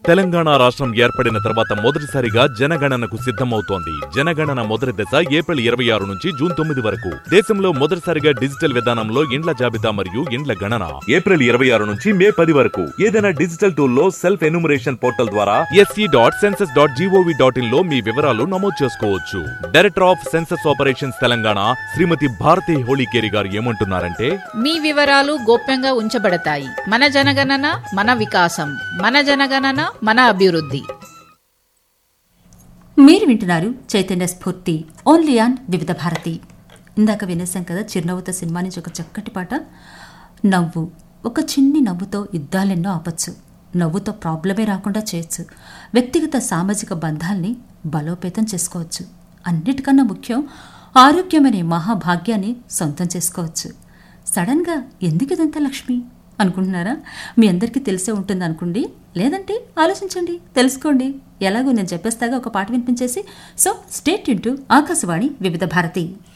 తెలంగాణ రాష్ట్రం ఏర్పడిన తర్వాత మొదటిసారిగా జనగణనకు సిద్ధమవుతోంది జనగణన మొదటి దశ ఏప్రిల్ ఇరవై ఆరు నుంచి జూన్ తొమ్మిది వరకు దేశంలో మొదటిసారిగా డిజిటల్ విధానంలో ఇండ్ల జాబితా మరియు ఇండ్ల గణన ఏప్రిల్ ఇరవై ఆరు నుంచి మే పది వరకు ఏదైనా డిజిటల్ టూల్ లో సెల్ఫ్ ఎన్యూమరేషన్ పోర్టల్ ద్వారా SE dot census dot gov dot in లో మీ వివరాలు నమోదు చేసుకోవచ్చు director of census operations Telangana Shrimati Bharati Holikeri garu ఏమంటున్నారంటే మీ వివరాలు గోప్యంగా ఉంచబడతాయి మన జనగణన మన వికాసం మన జనగణన మన అభివృద్ధి మీరు వింటున్నారు చైతన్య స్ఫూర్తి ఓన్లీ ఆన్ వివిధ భారతి ఇందాక వినేసాం కదా చిరునవ్వుతో సినిమా నుంచి ఒక చక్కటి పాట నవ్వు ఒక చిన్ని నవ్వుతో యుద్ధాలెన్నో ఆపచ్చు నవ్వుతో ప్రాబ్లమే రాకుండా చేయొచ్చు వ్యక్తిగత సామాజిక బంధాల్ని బలోపేతం చేసుకోవచ్చు అన్నిటికన్నా ముఖ్యం ఆరోగ్యమనే మహాభాగ్యాన్ని సొంతం చేసుకోవచ్చు సడన్గా ఎందుకు ఇదంతా లక్ష్మి అనుకుంటున్నారా మీ అందరికీ తెలిసే ఉంటుంది అనుకోండి లేదంటే ఆలోచించండి తెలుసుకోండి ఎలాగో నేను చెప్పేస్తాగా ఒక పాట వినిపించేసి so stay tuned to Akashvani Vividha Bharati